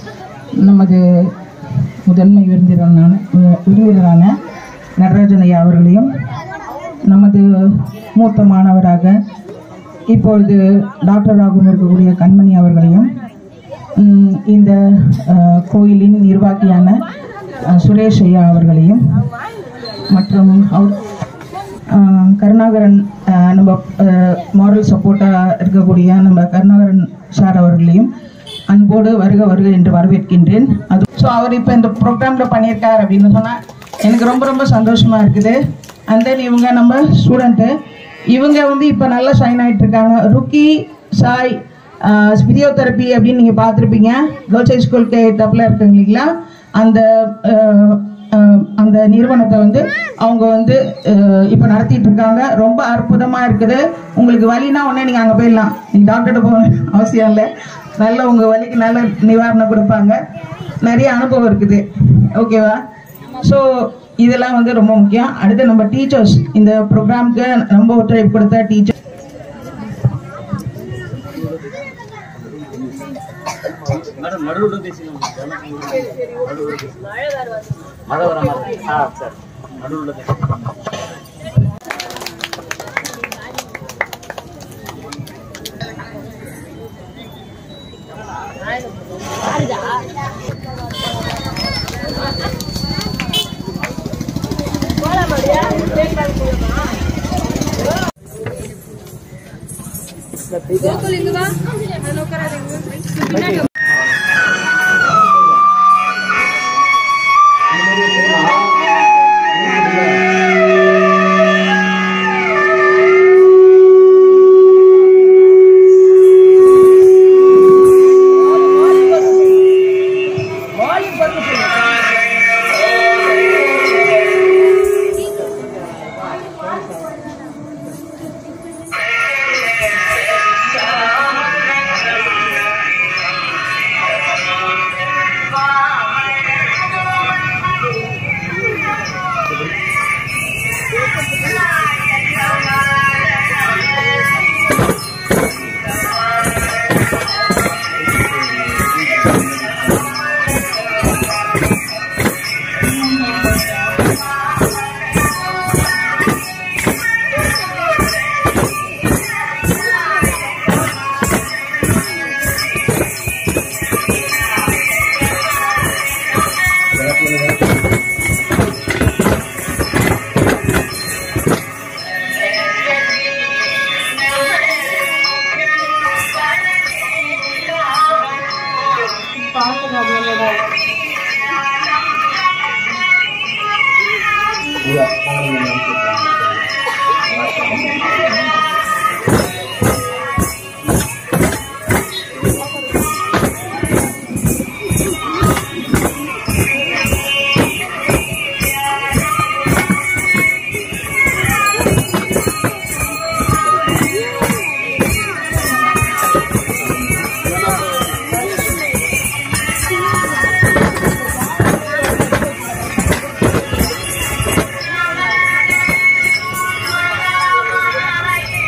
நமது முதன்மை விருந்தினரான விருந்தினரான நடராஜன் ஐயா அவர்களையும் நமது மூத்த மாணவராக இப்பொழுது டாக்டராகவும் இருக்கக்கூடிய கண்மணி அவர்களையும் ம், இந்த அஹ், கோயிலின் நிர்வாகியான அஹ், சுரேஷ் ஐயா அவர்களையும் மற்றும் அவர் ஆஹ் கருணாகரன் ஆஹ் நம்ம மாரல் சப்போர்ட்டாக இருக்கக்கூடிய நம்ம கருணாகரன் சார் அவர்களையும் அன்போடு வருக வருக என்று வரவேற்கின்றேன் அது ஸோ அவர் இப்போ இந்த ப்ரோக்ராமில் பண்ணியிருக்கார் அப்படின்னு சொன்னால் எனக்கு ரொம்ப ரொம்ப சந்தோஷமா இருக்குது அண்ட் தென் இவங்க நம்ம ஸ்டூடெண்ட்டு இவங்க வந்து இப்போ நல்லா ஷைன் ஆகிட்டு இருக்காங்க ருக்கி சாய் ஃபிசியோதெரப்பி அப்படின்னு நீங்கள் பார்த்துருப்பீங்க கேர்ள்ஸ் ஹை ஸ்கூலுக்கு தப்பில் இருக்குங்க இல்லைங்களா அந்த ஆஹ், ஆஹ், அந்த நிறுவனத்தை வந்து அவங்க வந்து ஆஹ், இப்போ நடத்திட்டு இருக்காங்க ரொம்ப அற்புதமாக இருக்குது உங்களுக்கு வலினா உடனே நீங்கள் அங்கே போயிடலாம் நீங்கள் டாக்டர்கிட்ட போக அவசியம் இல்லை நல்ல உங்கள் வலிக்கு நல்ல நிவாரணம் கொடுப்பாங்க நிறைய அனுபவம் இருக்குது ஓகேவா ஸோ இதெல்லாம் வந்து ரொம்ப முக்கியம் அடுத்து நம்ம டீச்சர்ஸ் இந்த ப்ரோக்ராம்க்கு ரொம்ப ஒத்துழைப்பு கொடுத்த டீச்சர் மேடம் நடுவில் பேசினோம் மழை வர மாதிரி ஆ சார் நடுவில் Bye.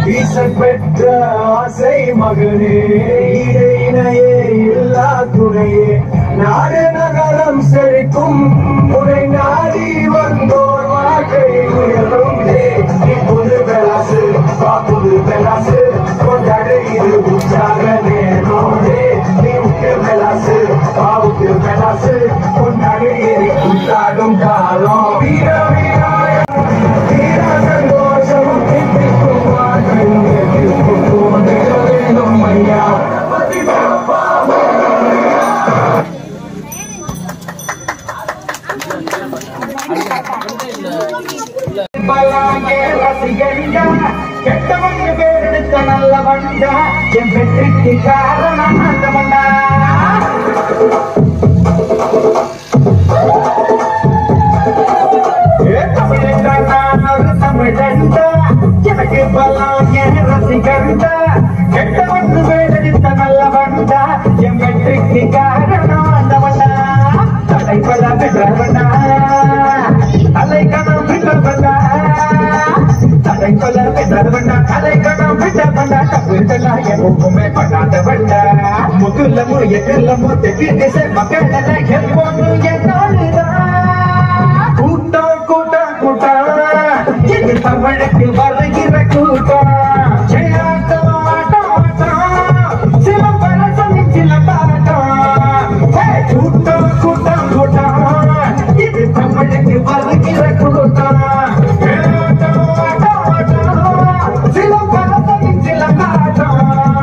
ஈசன் பெற்ற ஆசை மகனே ஈடு இணையே இல்லா துணையே நாடு நகரம் செழிக்கும் உனை நாடி வந்தோர் வாழ்க்கை உயரும் நீ புது பெலாசு வா புது பெலாசு கொண்டாடு இது உற்சாக நேரோடே நீ உக்கு பெலாசு வா உக்கு பெலாசு கொண்டாடு இது உற்சாகம் காலம் வீர வீராய வீர சந்தோஷம் தித்திக்கும் வாழ்க்கை எதிர்க்கும் போது வேண்டும் ஐயா பல்லாங்கே ரசிகண்டா கெட்டவங்க பேரெடுத்த நல்ல வண்டா என் வெற்றிக்கு காரணம் அந்த மண்டா ஏ தமிழண்டா நான் ஒரு தமிழண்டா எனக்கு பல்லாங்கே ரசிகண்டா கெட்டவங்க பேரெடுத்த நல்ல வண்டா என் வெற்றிக்கு காரணம் அந்த மண்டா தடைப்பட பெற்றவண்டா அலைக்கணம் விட்டவண்டா தடைப்பட பெற்றவண்டா அலைக்கணம் விட்டவண்டா தப்புண்டா எப்பவுமே பண்ணாதவண்டா முதுல முயற்சில முத்துக்கு திசை மக்கள் எப்போதும் என்னோடுதான் கூட்டம் கூட்டம் கூட்டம் இது தமிழுக்கு வருகிற கூட்டம் ஜெயாட்டம் ஆட்டம் ஆட்டம் சிலம்பரசனி சிலம்பாட்டம் ஏய், கூட்டம் கூட்டம் கூட்டம் இது தமிழுக்கு வருகிற கூட்டம் ஜெயாட்டம் ஆட்டம் ஆட்டம் சிலம்பரசனி சிலம்பாட்டம்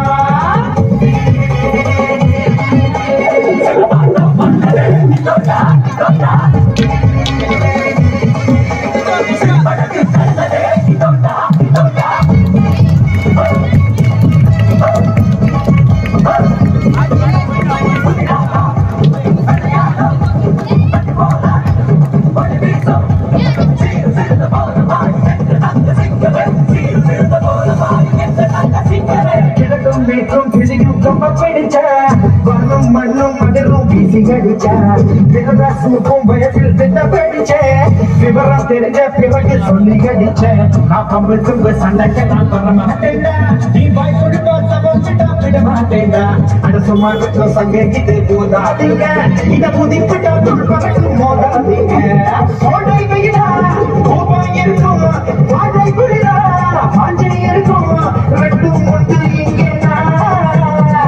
கிழக்கும் மேற்கும் கிழியும் ரொம்ப பிடிச்ச வண்ணும் மண்ணும் மதிலும் வீசி அடிச்ச விரதாசுக்கும் வயசில் திட்ட படிச்ச விவரம் தெரிஞ்ச பிறகு சொல்லி அடிச்ச நான் கம்பு தும்பு சண்டைக்கு நான் வர மாட்டேன்டா நீ பாய் கொடுத்தா சபம் விட்டா விட மாட்டேன்டா அட சும்மா விட்டு சங்க இது போதாதீங்க இத புதிப்பிட்டா துன்பறக்கு மோதாதீங்க கோடை வெயிலா கோபம் இருக்கும் வாழை குளிரா பாஞ்சை இருக்கும் ரெண்டும் ஒன்று இங்கே நான்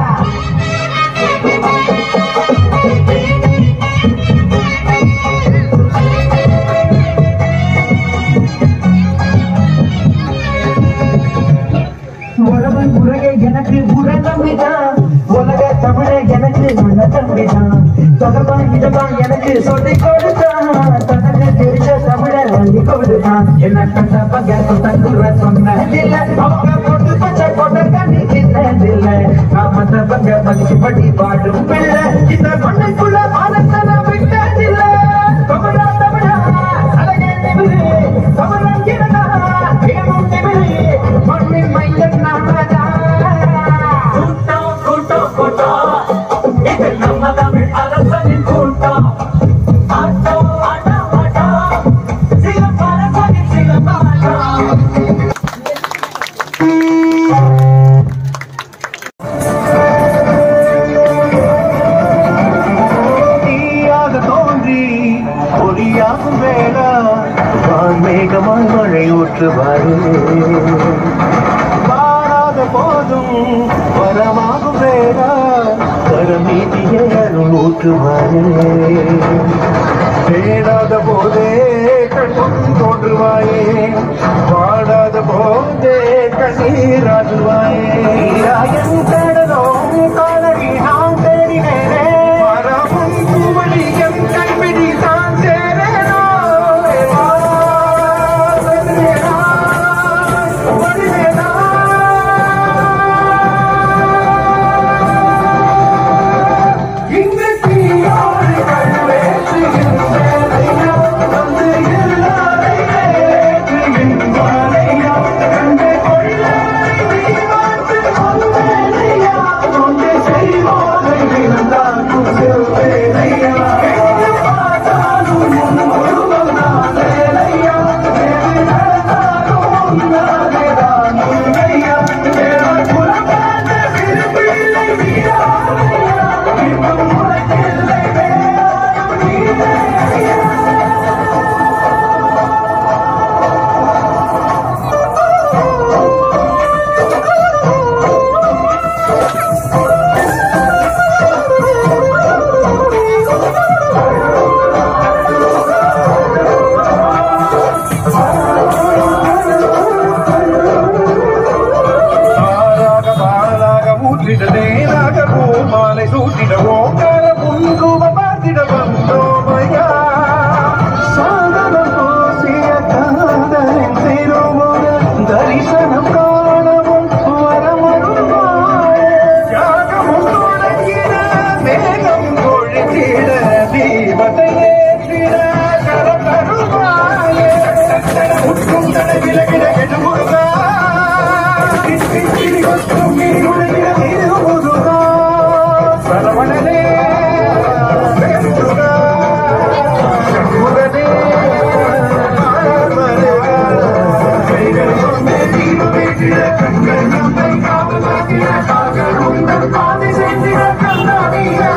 உறவன் முறையை எனக்கு உர தம்பிதான் உலக தமிழ எனக்கு மன தம்பிதான் தொடர்பான் இததான் எனக்கு சொல்லி கொடுத்தான் தனக்கு தெரிஞ்ச தமிழ அள்ளி கொடுத்தான் என்ன கண்ட பங்க தங்குற சொன்னதில்ல அவங்க போட்டு பச்சை போட்ட கண்ணி கிண்ணதில்ல நான் மற்ற பங்க மதிச்சு படி பாடும் பிள்ளை இந்த மண்ணுக்குள்ள மானத்தன விட்டதில்ல தமிழா தமிழா அழகே நிமிரு தமிழா கிரணா வேணும் நிமிரு மண்ணின் மையன் நாமதா கூட்டம் கூட்டம் கூட்டம் இது நம்ம தமிழ் அரசனின் கூட்டம் ஆட்டம் ஆட்டம் ஆட்டம் சில பரசனின் சில பாட்டம் தீயாக தோன்றி ஒளியாகும் வேளா வான்மேகமாய் மழை ஊற்றுவாரே வாராத போதும் வரமாகும் வேளா கரம் நீட்டிய அருள் ஊற்றுவாரே தேடாத போதே கண்ணும் தோன்றுவாயே பாடாத போதே கண்ணீராடுவாயே நீராயன் தேடலும் காலடி நான் தேடினேனே மரமும் பூவலியும் கைப்பிடி தான் சேரேனோ வா, வருவேனா, வருவேனா. இங்கு தீயோடு கழுவேற்றுகின்றேன் வந்து எல்லாரை ஏற்றுகின்றானே சூட்டிடவே நாகபூ மாலை சூட்டிடவோம் கால முன்ரூப பார்த்திட வந்தோமையா சாதனம் பூசிய காதலின் திருமுக தரிசனம் காணவும் வரமருள்வாயே. தியாகமும் தொடங்கிட மேகம் கொழுத்திட தீபத்தை ஏற்றிட கரம் தருவாயே. உற்றும் தடை விலகிட கெடுமுருகா. கிட்டி கிளி கொத்தும் கிளி உலகிட திருமுருகா. சரவணனே வேண்டுகா. சண்முகனே ஆழ்வருகா. கைகள் கொண்டே தீபமேற்றிட கண்கள் நம்மை காவலாக்கிட கால்கள் உங்கள் பாதை சென்றிட கண்ணாடியா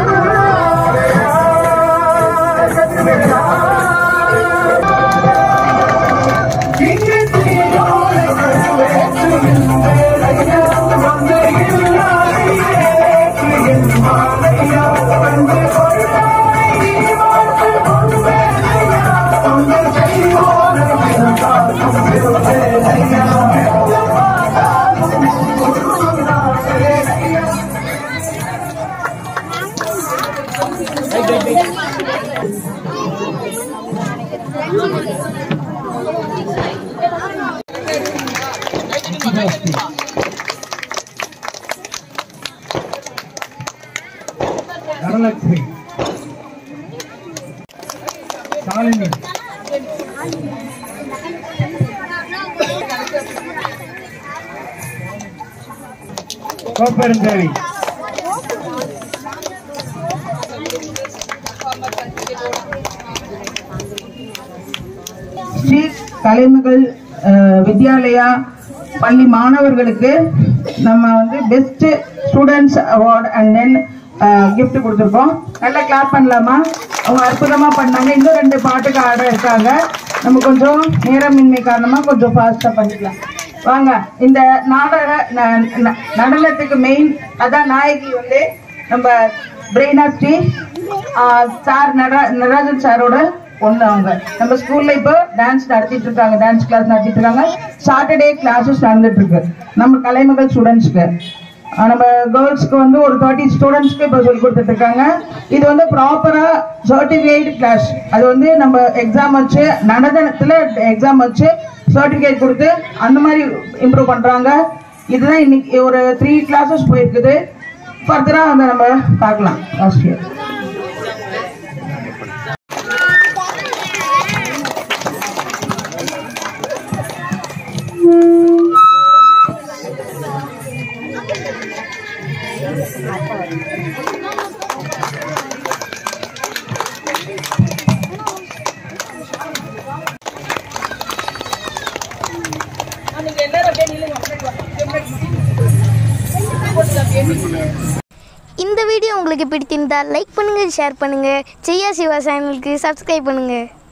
தனலட்சுமி சாலினி கோப்பெருந்தேவி ஸ்ரீ கலைமகள் அஹ், வித்யாலயா பள்ளி மாணவர்களுக்கு நம்ம வந்து best students award and then gift கொடுத்துருக்கோம் நல்லா கிளாப் பண்ணலாமா அவங்க அற்புதமா பண்ணாங்க இன்னும் ரெண்டு பாட்டுக்கு ஆட இருக்காங்க நம்ம கொஞ்சம் நேரமின்மை காரணமா கொஞ்சம் ஃபாஸ்டா பண்ணிக்கலாம் வாங்க இந்த நாடக ந- ந- நடனத்துக்கு மெயின் அதான் நாயகி வந்து நம்ம பிரெய்னா ஸ்ரீ சார் நட நடராஜன் சாரோட பொண்ணு அவங்க நம்ம ஸ்கூல்ல இப்போ டான்ஸ் நடத்திட்டு இருக்காங்க டான்ஸ் கிளாஸ் நடத்திட்டு இருக்காங்க சாட்டர்டே கிளாஸஸ் நடந்துட்டு இருக்கு நம்ம கலைமகள் ஸ்டூடெண்ட்ஸ்க்கு நம்ம கேர்ள்ஸ்க்கு வந்து ஒரு தேர்ட்டி ஸ்டூடெண்ட்ஸ்க்கு இப்போ சொல்லி கொடுத்துட்டு இருக்காங்க இது வந்து ப்ராப்பரா சர்டிஃபிகேட் கிளாஸ் அது வந்து நம்ம எக்ஸாம் வச்சு நடனத்துல எக்ஸாம் வச்சு சர்டிஃபிகேட் கொடுத்து அந்த மாதிரி இம்ப்ரூவ் பண்றாங்க இதுதான் இன்னைக்கு ஒரு த்ரீ கிளாஸஸ் போயிருக்குது ஃபர்தரா அதை நம்ம பார்க்கலாம் லாஸ்ட் இயர் இந்த வீடியோ உங்களுக்கு பிடித்திருந்தால் லைக் பண்ணுங்கள் ஷேர் பண்ணுங்கள் செய்யா சிவா சேனலுக்கு சப்ஸ்கிரைப் பண்ணுங்கள்